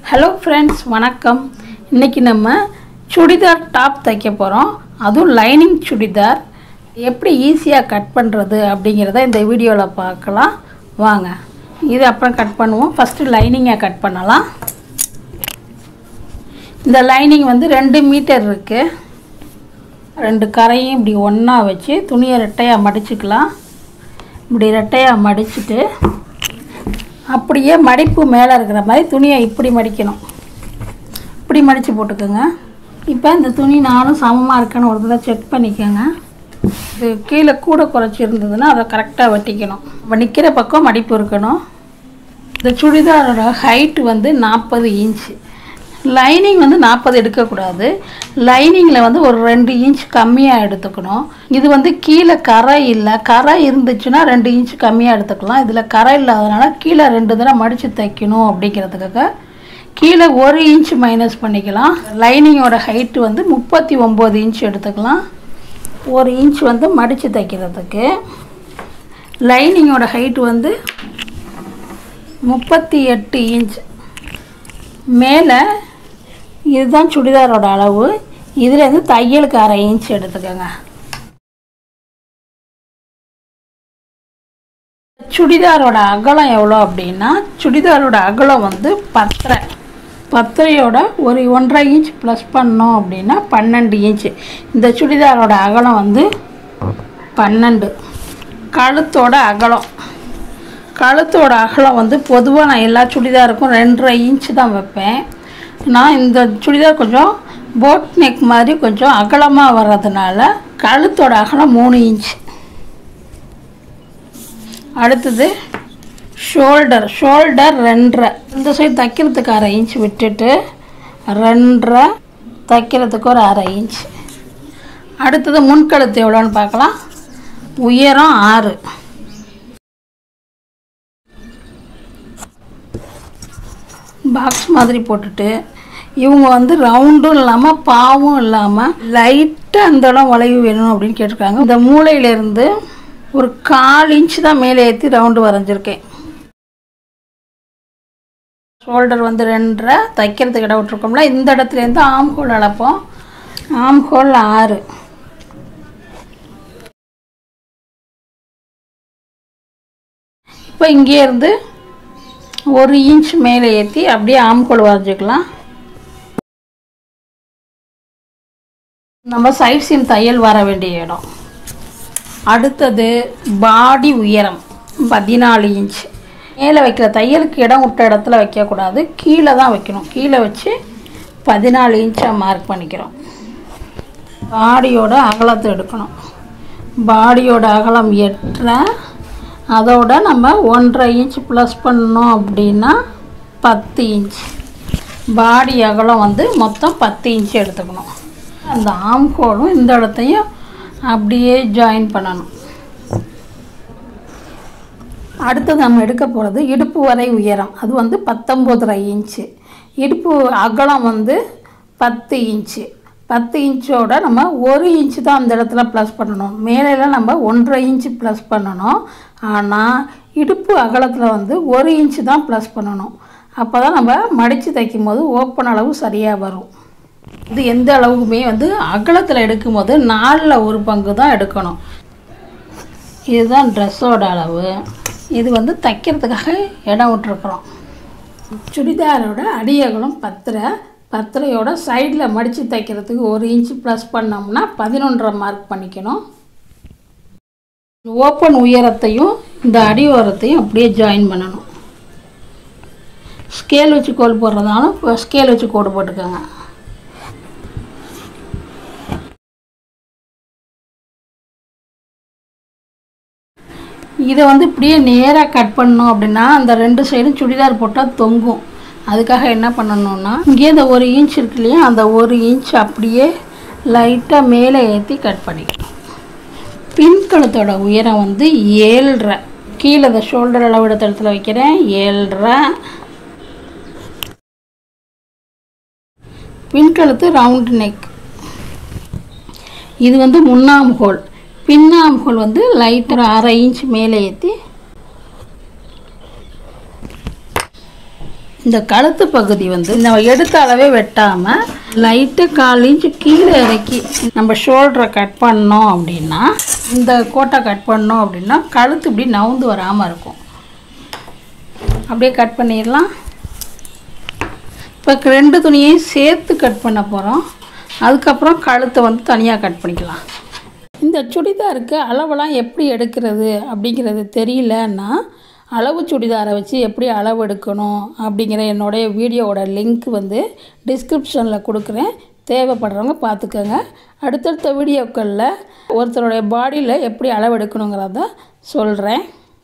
hello friends வணக்கம் இன்றைக்கி நம்ம சுடிதார் டாப் தைக்க போகிறோம் அதுவும் லைனிங் சுடிதார் எப்படி ஈஸியாக கட் பண்ணுறது அப்படிங்கிறத இந்த வீடியோவில் பார்க்கலாம் வாங்க இது அப்புறம் கட் பண்ணுவோம் ஃபஸ்ட்டு லைனிங்கை கட் பண்ணலாம் இந்த லைனிங் வந்து ரெண்டு மீட்டர் இருக்குது ரெண்டு கரையும் இப்படி ஒன்றா வச்சு துணியை ரெட்டையாக மடிச்சுக்கலாம் இப்படி ரெட்டையாக மடிச்சுட்டு அப்படியே மடிப்பு மேலே இருக்கிற மாதிரி துணியை இப்படி மடிக்கணும் இப்படி மடித்து போட்டுக்கோங்க இப்போ இந்த துணி நானும் சமமாக இருக்கான்னு ஒரு தடவை செக் பண்ணிக்கோங்க இது கீழே கூட குறைச்சி இருந்ததுன்னா அதை கரெக்டாக வெட்டிக்கணும் இப்போ நிற்கிற பக்கம் மடிப்பு இருக்கணும் இந்த சுடிதாரோட ஹைட்டு வந்து நாற்பது இன்ச்சு லைனிங் வந்து நாற்பது எடுக்கக்கூடாது லைனிங்கில் வந்து ஒரு ரெண்டு இன்ச் கம்மியாக எடுத்துக்கணும் இது வந்து கீழே கரை இல்லை கரை இருந்துச்சுன்னா ரெண்டு இன்ச் கம்மியாக எடுத்துக்கலாம் இதில் கரை இல்லாதனால கீழே ரெண்டு தடவை மடித்து தைக்கணும் அப்படிங்கிறதுக்காக கீழே ஒரு இன்ச் மைனஸ் பண்ணிக்கலாம் லைனிங்கோட ஹைட்டு வந்து முப்பத்தி ஒம்பது இன்ச் எடுத்துக்கலாம் ஒரு இன்ச் வந்து மடித்து தைக்கிறதுக்கு லைனிங்கோட ஹைட்டு வந்து முப்பத்தி எட்டு இன்ச் மேலே இதுதான் சுடிதாரோட அளவு இதுலேருந்து தையலுக்கு அரை இன்ச் எடுத்துக்கோங்க சுடிதாரோட அகலம் எவ்வளோ அப்படின்னா சுடிதாரோட அகலம் வந்து பத்தரை பத்தரையோட ஒரு ஒன்றரை இன்ச் ப்ளஸ் பண்ணோம் அப்படின்னா பன்னெண்டு இன்ச்சு இந்த சுடிதாரோட அகலம் வந்து பன்னெண்டு கழுத்தோட அகலம் கழுத்தோட அகலம் வந்து பொதுவாக நான் எல்லா சுடிதாருக்கும் ரெண்டரை இன்ச்சு தான் வைப்பேன் நான் இந்த சுடிதார் கொஞ்சம் போட் நெக் மாதிரி கொஞ்சம் அகலமாக வர்றதுனால கழுத்தோட அகலம் மூணு இன்ச் அடுத்தது ஷோல்டர் ஷோல்டர் ரெண்டரை இந்த சைடு தைக்கிறதுக்கு அரை இன்ச் விட்டுட்டு ரெண்டரை தைக்கிறதுக்கு ஒரு அரை இன்ச் அடுத்தது முன்கழுத்து எவ்வளோன்னு பார்க்கலாம் உயரம் ஆறு பாக்ஸ் மாதிரி போட்டுட்டு இவங்க வந்து ரவுண்டும் இல்லாமல் பாவும் இல்லாமல் லைட்டாக அந்த இடம் வளைவு வேணும் அப்படின்னு கேட்டிருக்காங்க இந்த மூளையிலேருந்து ஒரு கால் இன்ச் தான் மேலே ஏற்றி ரவுண்டு வரைஞ்சிருக்கேன் ஷோல்டர் வந்து ரெண்டரை தைக்கிறதுக்கு இடம் விட்ருக்கோம்ல இந்த இடத்துலேருந்து ஆம் ஹோல் அளப்போம் ஆம் ஹோல் ஆறு இப்போ இங்கே இருந்து ஒரு இன்ச் மேலே ஏற்றி அப்படியே ஆம்கோல் வரைஞ்சிக்கலாம் நம்ம சைட் சீம் தையல் வர வேண்டிய இடம் அடுத்தது பாடி உயரம் பதினாலு இன்ச் மேலே வைக்கிற தையலுக்கு இடம் விட்ட இடத்துல வைக்கக்கூடாது கீழே தான் வைக்கணும் கீழே வச்சு பதினாலு இன்ச்சாக மார்க் பண்ணிக்கிறோம் பாடியோட அகலத்தை எடுக்கணும் பாடியோட அகலம் எட்டரை அதோட நம்ம ஒன்றரை இன்ச் ப்ளஸ் பண்ணோம் அப்படின்னா பத்து இன்ச் பாடி அகலம் வந்து மொத்தம் பத்து இன்ச் எடுத்துக்கணும் அந்த ஆம்கோலும் இந்த இடத்தையும் அப்படியே ஜாயின் பண்ணணும் அடுத்தது நம்ம எடுக்க போகிறது இடுப்பு வரை உயரம் அது வந்து பத்தொம்போதரை இன்ச்சு இடுப்பு அகலம் வந்து பத்து இன்ச்சு பத்து இன்ச்சோட நம்ம ஒரு இன்ச்சு தான் அந்த இடத்துல ப்ளஸ் பண்ணணும் மேலெல்லாம் நம்ம ஒன்றரை இன்ச்சு ப்ளஸ் பண்ணணும் ஆனால் இடுப்பு அகலத்தில் வந்து ஒரு இன்ச்சு தான் ப்ளஸ் பண்ணணும் அப்போ தான் நம்ம மடித்து தைக்கும் போது ஓப்பன் அளவு சரியாக வரும் இது எந்த அளவுக்குமே வந்து அகலத்தில் எடுக்கும்போது நாலில் ஒரு பங்கு தான் எடுக்கணும் இதுதான் ட்ரெஸ்ஸோட அளவு இது வந்து தைக்கிறதுக்காக இடம் விட்டுருக்குறோம் சுடிதாரோட அடியகலம் பத்தரை பத்தரையோட சைடில் மடித்து தைக்கிறதுக்கு ஒரு இன்ச்சு ப்ளஸ் பண்ணோம்னா பதினொன்றரை மார்க் பண்ணிக்கணும் ஓப்பன் உயரத்தையும் இந்த அடி உயரத்தையும் அப்படியே ஜாயின் பண்ணணும் ஸ்கேல் வச்சு கோல் போடுறதாலும் இப்போ ஸ்கேல் வச்சு கோடு போட்டுக்கோங்க இதை வந்து இப்படியே நேராக கட் பண்ணோம் அப்படின்னா அந்த ரெண்டு சைடும் சுடிதார் போட்டால் தொங்கும் அதுக்காக என்ன பண்ணணும்னா இங்கே இந்த ஒரு இன்ச் இருக்கு இல்லையா அந்த ஒரு இன்ச் அப்படியே லைட்டாக மேலே ஏற்றி கட் பண்ணிக்கணும் பின்கழுத்தோட உயரம் வந்து ஏழ்ரை கீழே இந்த ஷோல்டர் அளவு எடுத்த இடத்துல வைக்கிறேன் ஏழ்ரை பின்கழுத்து ரவுண்ட் நெக் இது வந்து முன்னாம் ஹோல் பின்னாம் ஹோல் வந்து லைட்டாக அரை இன்ச் மேலே ஏற்றி இந்த கழுத்து பகுதி வந்து நம்ம எடுத்த அளவே வெட்டாமல் லைட்டாக கால் இன்ச்சு கீழே இறக்கி நம்ம ஷோல்டரை கட் பண்ணோம் அப்படின்னா இந்த கோட்டை கட் பண்ணோம் அப்படின்னா கழுத்து இப்படி நவுந்து வராமல் இருக்கும் அப்படியே கட் பண்ணிடலாம் இப்போ ரெண்டு துணியையும் சேர்த்து கட் பண்ண போகிறோம் அதுக்கப்புறம் கழுத்தை வந்து தனியாக கட் பண்ணிக்கலாம் இந்த சுடிதாருக்கு அளவெல்லாம் எப்படி எடுக்கிறது அப்படிங்கிறது தெரியலன்னா அளவு சுடிதாரை வச்சு எப்படி அளவு எடுக்கணும் அப்படிங்கிற என்னுடைய வீடியோவோட லிங்க் வந்து டிஸ்கிரிப்ஷனில் கொடுக்குறேன் தேவைப்படுறவங்க பார்த்துக்கோங்க அடுத்தடுத்த வீடியோக்களில் ஒருத்தருடைய பாடியில் எப்படி அளவு எடுக்கணுங்கிறத சொல்கிறேன்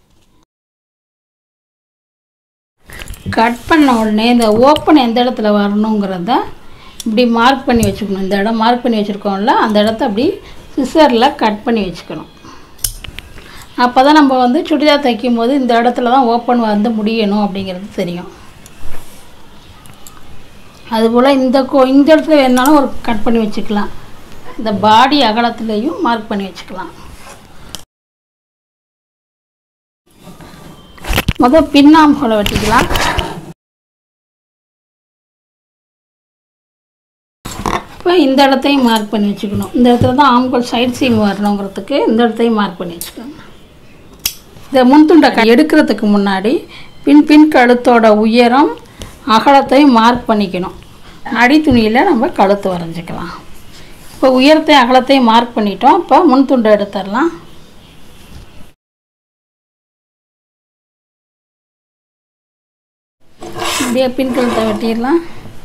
கட் பண்ண உடனே இந்த ஓப்பன் எந்த இடத்துல வரணுங்கிறத இப்படி மார்க் பண்ணி வச்சுக்கணும் இந்த இடம் மார்க் பண்ணி வச்சுருக்கோம்ல அந்த இடத்த அப்படி சிசரில் கட் பண்ணி வச்சுக்கணும் அப்போ தான் நம்ம வந்து சுடிதார் தைக்கும் போது இந்த இடத்துல தான் ஓப்பன் வந்து முடியணும் அப்படிங்கிறது தெரியும் அதுபோல் இந்த கோ இந்த இடத்துல வேணாலும் ஒரு கட் பண்ணி வச்சுக்கலாம் இந்த பாடி அகலத்துலேயும் மார்க் பண்ணி வச்சுக்கலாம் முதல் பின்னாம்புகளை வெட்டிக்கலாம் இப்போ இந்த இடத்தையும் மார்க் பண்ணி வச்சுக்கணும் இந்த இடத்துல தான் ஆம்கோல் சைட் சீம் வரணுங்கிறதுக்கு இந்த இடத்தையும் மார்க் பண்ணி வச்சுக்கோங்க இந்த முன்துண்டை க- எடுக்கிறதுக்கு முன்னாடி பின் பின் கழுத்தோட உயரம் அகலத்தையும் மார்க் பண்ணிக்கணும் அடி துணியில் நம்ம கழுத்து வரைஞ்சிக்கலாம் இப்போ உயரத்தையும் அகலத்தையும் மார்க் பண்ணிட்டோம் இப்போ முன் துண்டை எடுத்துடலாம் அப்படியே பின் கழுத்தை வெட்டிடலாம்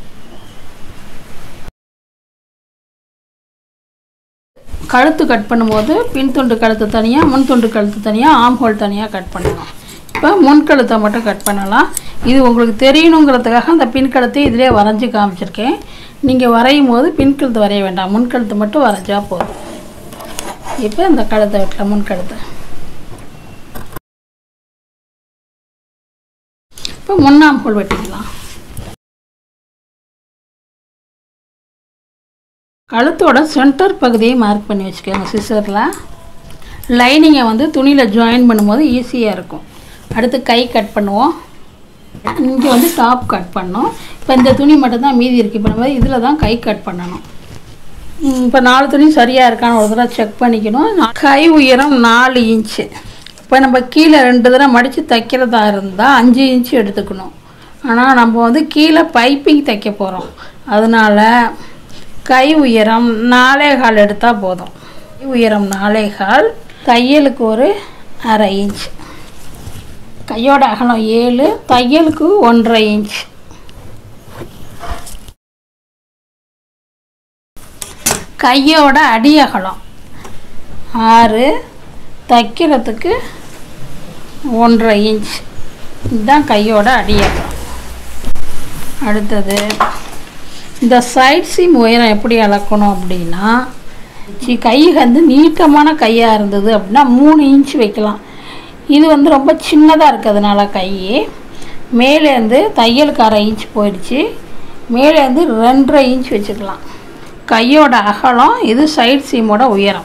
கழுத்து கட் பண்ணும்போது பின் துண்டு கழுத்து தனியாக முன் துண்டு கழுத்து தனியாக ஆம் ஹோல் தனியாக கட் பண்ணணும் இப்போ முன் கழுத்தை மட்டும் கட் பண்ணலாம் இது உங்களுக்கு தெரியணுங்கிறதுக்காக அந்த பின் கழுத்தை இதிலே வரைஞ்சி காமிச்சிருக்கேன் நீங்கள் வரையும் போது பின் கழுத்து வரைய வேண்டாம் முன் கழுத்து மட்டும் வரைஞ்சா போதும் இப்போ இந்த கழுத்தை வெட்டலாம் முன் கழுத்தை இப்போ முன்னாம் ஹோல் வெட்டிக்கலாம் கழுத்தோட சென்டர் பகுதியை மார்க் பண்ணி வச்சுக்கோங்க சிசரில் லைனிங்கை வந்து துணியில் ஜாயின் பண்ணும்போது ஈஸியாக இருக்கும் அடுத்து கை கட் பண்ணுவோம் இங்கே வந்து டாப் கட் பண்ணோம் இப்போ இந்த துணி மட்டும்தான் மீதி இருக்குது இப்போ நம்ம இதில் தான் கை கட் பண்ணணும் ம், இப்போ நாலு துணி சரியாக இருக்கான்னு ஒரு தடவை செக் பண்ணிக்கணும் கை உயரம் நாலு இன்ச்சு இப்போ நம்ம கீழே ரெண்டு தடவை மடித்து தைக்கிறதா இருந்தால் அஞ்சு இன்ச்சு எடுத்துக்கணும் ஆனால் நம்ம வந்து கீழே பைப்பிங் தைக்க போகிறோம் அதனால் கை உயரம் நாலே கால் எடுத்தால் போதும் கை உயரம் நாலே கால் தையலுக்கு ஒரு அரை இன்ச் கையோட அகலம் ஏழு தையலுக்கு ஒன்றரை இன்ச் கையோட அடி அகலம் ஆறு தைக்கிறதுக்கு ஒன்றரை இன்ச் இதுதான் கையோட அடி அகலம் அடுத்தது இந்த சைட் சீம் உயரம் எப்படி அளக்கணும் அப்படின்னா சி கை வந்து நீட்டமான கையாக இருந்தது அப்படின்னா மூணு இன்ச் வைக்கலாம் இது வந்து ரொம்ப சின்னதாக இருக்கிறதுனால கை மேலேருந்து தையலுக்கு அரை இன்ச் போயிடுச்சு மேலேருந்து ரெண்டரை இன்ச் வச்சுக்கலாம் கையோட அகலம் இது சைட் சீமோட உயரம்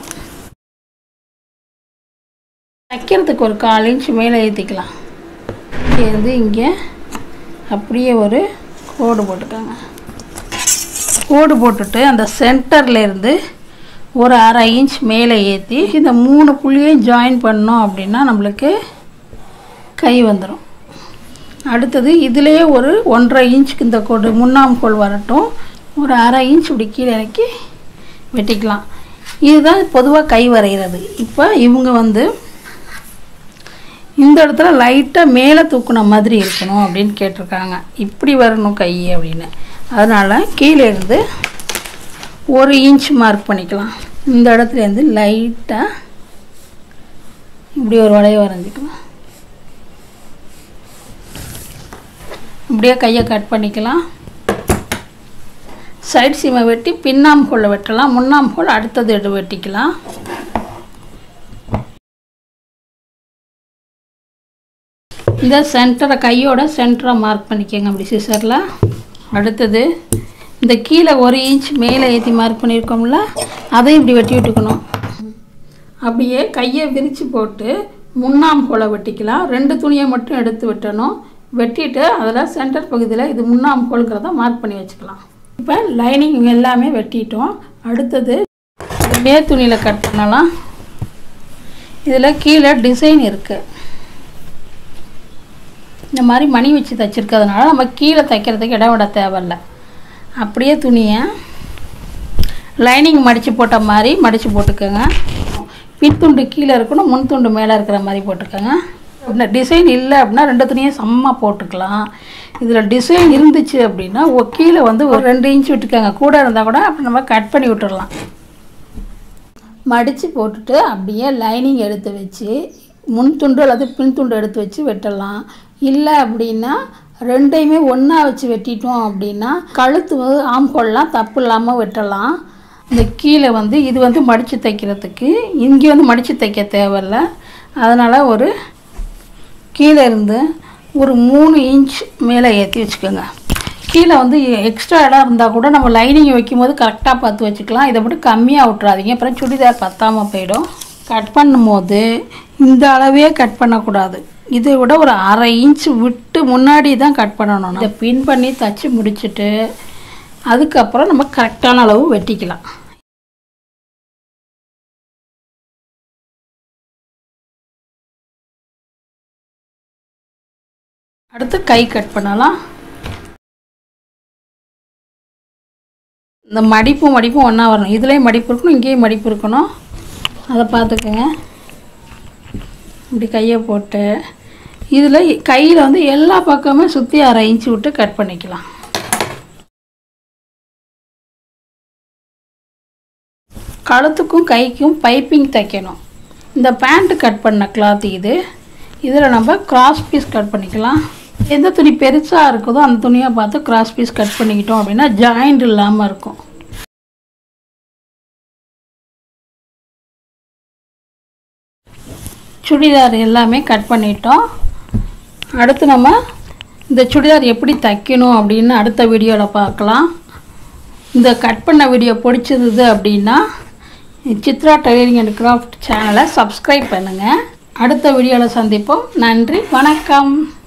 தைக்கிறதுக்கு ஒரு கால் இன்ச் மேலே ஏற்றிக்கலாம் இங்கேருந்து இங்கே அப்படியே ஒரு கோடு போட்டுக்கோங்க கோடு போட்டுட்டு அந்த சென்டர்ல இருந்து ஒரு அரை இன்ச் மேலே ஏற்றி இந்த மூணு புள்ளியையும் ஜாயின் பண்ணோம் அப்படின்னா நம்மளுக்கு கை வந்துடும் அடுத்தது இதுலேயே ஒரு ஒன்றரை இன்ச்சுக்கு இந்த கோடு முன்னாம் கோல் வரட்டும் ஒரு அரை இன்ச் இப்படி கீழே இறக்கி வெட்டிக்கலாம் இதுதான் பொதுவாக கை வரைகிறது இப்போ இவங்க வந்து இந்த இடத்துல லைட்டாக மேலே தூக்குன மாதிரி இருக்கணும் அப்படின்னு கேட்டிருக்காங்க இப்படி வரணும் கை அப்படின்னு அதனால் கீழே இருந்து ஒரு இன்ச் மார்க் பண்ணிக்கலாம் இந்த இடத்துல இருந்து லைட்டாக இப்படி ஒரு வளைய வரைஞ்சிக்கலாம் இப்படியே கையை கட் பண்ணிக்கலாம் சைட் சீமை வெட்டி பின்னாம் ஹோலை வெட்டலாம் முன்னாம் ஹோல் அடுத்தது எடு வெட்டிக்கலாம் இந்த சென்டரை கையோட சென்டரை மார்க் பண்ணிக்கோங்க அப்படி சிசரில் அடுத்தது இந்த கீழே ஒரு இன்ச் மேலே ஏற்றி மார்க் பண்ணியிருக்கோம்ல அதையும் இப்படி வெட்டி விட்டுக்கணும் அப்படியே கையை விரித்து போட்டு முன்னாம் கோலை வெட்டிக்கலாம் ரெண்டு துணியை மட்டும் எடுத்து வெட்டணும் வெட்டிட்டு அதில் சென்டர் பகுதியில் இது முன்னாம் கோளுங்கிறத மார்க் பண்ணி வச்சுக்கலாம் இப்போ லைனிங் எல்லாமே வெட்டிட்டோம் அடுத்தது மே துணியில் கட் பண்ணலாம் இதில் கீழே டிசைன் இருக்குது இந்த மாதிரி மணி வச்சு தைச்சிருக்கிறதுனால நம்ம கீழே தைக்கிறதுக்கு இடம் விட தேவையில்ல அப்படியே துணியை லைனிங் மடித்து போட்ட மாதிரி மடித்து போட்டுக்கோங்க பின் துண்டு கீழே இருக்கணும் முன் துண்டு மேலே இருக்கிற மாதிரி போட்டுக்கோங்க அப்படின்னா டிசைன் இல்லை அப்படின்னா ரெண்டு துணியும் சமமாக போட்டுக்கலாம் இதில் டிசைன் இருந்துச்சு அப்படின்னா ஒ- கீழே வந்து ஒரு ரெண்டு இன்ச் விட்டுக்கோங்க கூட இருந்தால் கூட அப்படி நம்ம கட் பண்ணி விட்டுறலாம் மடித்து போட்டுட்டு அப்படியே லைனிங் எடுத்து வச்சு முன் துண்டு அல்லது பின் துண்டு எடுத்து வச்சு வெட்டலாம் இல்லை அப்படின்னா ரெண்டையுமே ஒன்றா வச்சு வெட்டிட்டோம் அப்படின்னா கழுத்து ஆம்கோல்லாம் தப்பு இல்லாமல் வெட்டலாம் இந்த கீழே வந்து இது வந்து மடித்து தைக்கிறதுக்கு இங்கே வந்து மடித்து தைக்க தேவையில்ல அதனால் ஒரு கீழே இருந்து ஒரு மூணு இன்ச் மேலே ஏற்றி வச்சுக்கோங்க கீழே வந்து எக்ஸ்ட்ரா இடம் இருந்தால் கூட நம்ம லைனிங் வைக்கும்போது கரெக்டாக பார்த்து வச்சுக்கலாம் இதை மட்டும் கம்மியாக விட்றாதீங்க அப்புறம் சுடிதார் பத்தாமல் போயிடும் கட் பண்ணும்போது இந்த அளவே கட் பண்ணக்கூடாது இதை விட ஒரு அரை இன்ச் விட்டு முன்னாடி தான் கட் பண்ணணும் இதை பின் பண்ணி தச்சு முடிச்சுட்டு அதுக்கப்புறம் நம்ம கரெக்டான அளவு வெட்டிக்கலாம் அடுத்து கை கட் பண்ணலாம் இந்த மடிப்பும் மடிப்பும் ஒன்றா வரணும் இதுலேயும் மடிப்பு இருக்கணும் இங்கேயும் மடிப்பு இருக்கணும் அதை பார்த்துக்குங்க இப்படி கையை போட்டு இதில் கையில் வந்து எல்லா பக்கமுமே சுற்றி அரை இன்ச்சு விட்டு கட் பண்ணிக்கலாம் கழுத்துக்கும் கைக்கும் பைப்பிங் தைக்கணும் இந்த பேண்ட்டு கட் பண்ண கிளாத் இது இதில் நம்ம கிராஸ் பீஸ் கட் பண்ணிக்கலாம் எந்த துணி பெருசாக இருக்குதோ அந்த துணியை பார்த்து கிராஸ் பீஸ் கட் பண்ணிக்கிட்டோம் அப்படின்னா ஜாயிண்ட் இல்லாமல் இருக்கும் சுடிதார் எல்லாமே கட் பண்ணிட்டோம் அடுத்து நம்ம இந்த சுடிதார் எப்படி தைக்கணும் அப்படின்னு அடுத்த வீடியோவில் பார்க்கலாம் இந்த கட் பண்ண வீடியோ பிடிச்சிருந்தது அப்படின்னா சித்ரா டெய்லரிங் அண்ட் கிராஃப்ட் சேனலை சப்ஸ்கிரைப் பண்ணுங்கள் அடுத்த வீடியோவில் சந்திப்போம் நன்றி வணக்கம்